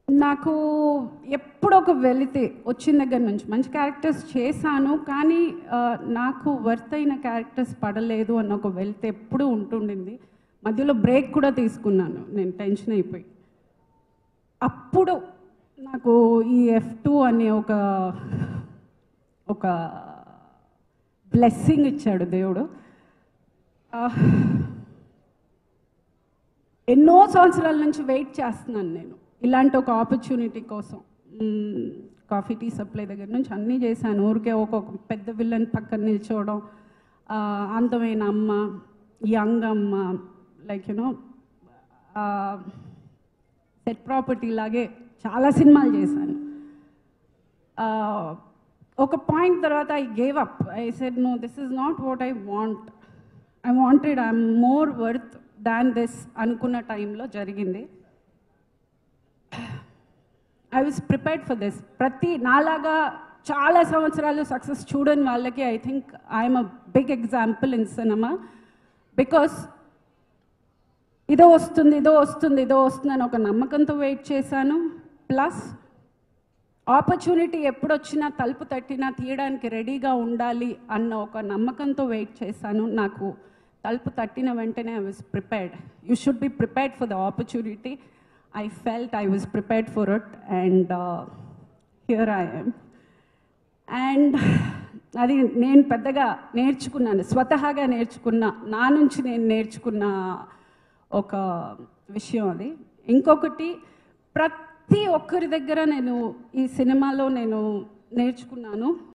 నాకు ఎప్పుడు ఒక వెళితే వచ్చిన దగ్గర నుంచి మంచి క్యారెక్టర్స్ చేశాను కానీ ఆ, నాకు వర్త్ అయిన క్యారెక్టర్స్ పడలేదు అన్న ఒక వెళ్తే ఎప్పుడూ ఉంటుండింది మధ్యలో బ్రేక్ కూడా తీసుకున్నాను నేను టెన్షన్ అయిపోయి అప్పుడు నాకు ఈ ఎఫ్ టూ అనే ఒక ఒక బ్లెస్సింగ్ ఇచ్చాడు దేవుడు ఆ, ఎన్నో సంవత్సరాల నుంచి వెయిట్ చేస్తున్నాను నేను ఇలాంటి ఒక ఆపర్చునిటీ కోసం మ్మ్, కాఫీ టీ సప్లై దగ్గర నుంచి అన్నీ చేశాను ఊరికే ఒక్కొక్క పెద్ద విల్లన్ పక్కన నిల్చోవడం ఆ, అందమైన అమ్మ యంగ్ అమ్మ లైక్ యునో సెట్ ప్రాపర్టీ లాగే చాలా సినిమాలు చేశాను ఆ, ఒక పాయింట్ తర్వాత I gave up I said no this is not what I want I wanted I'm more worth than this అనుకున్న టైంలో జరిగింది I was prepared for this ప్రతి నాలాగా చాలా సంవత్సరాలు సక్సెస్ చూడని వాళ్ళకి I think I'm a big example in cinema because ఇదో వస్తుంది ఇదో వస్తుంది ఇదో వస్తుంది అని ఒక నమ్మకంతో వెయిట్ చేశాను ప్లస్ ఆపర్చునిటీ ఎప్పుడొచ్చినా తలుపు తట్టినా తీయడానికి రెడీగా ఉండాలి అన్న ఒక నమ్మకంతో వెయిట్ చేశాను నాకు తలుపు తట్టిన వెంటనే I was prepared you should be prepared for the opportunity I felt I was prepared for it and here I am and అది నేను పెద్దగా నేర్చుకున్నాను స్వతహాగా నేర్చుకున్న నా నుంచి నేను నేర్చుకున్న ఒక విషయం అది ఇంకొకటి ప్రతి ఒక్కరి దగ్గర నేను ఈ సినిమాలో నేను నేర్చుకున్నాను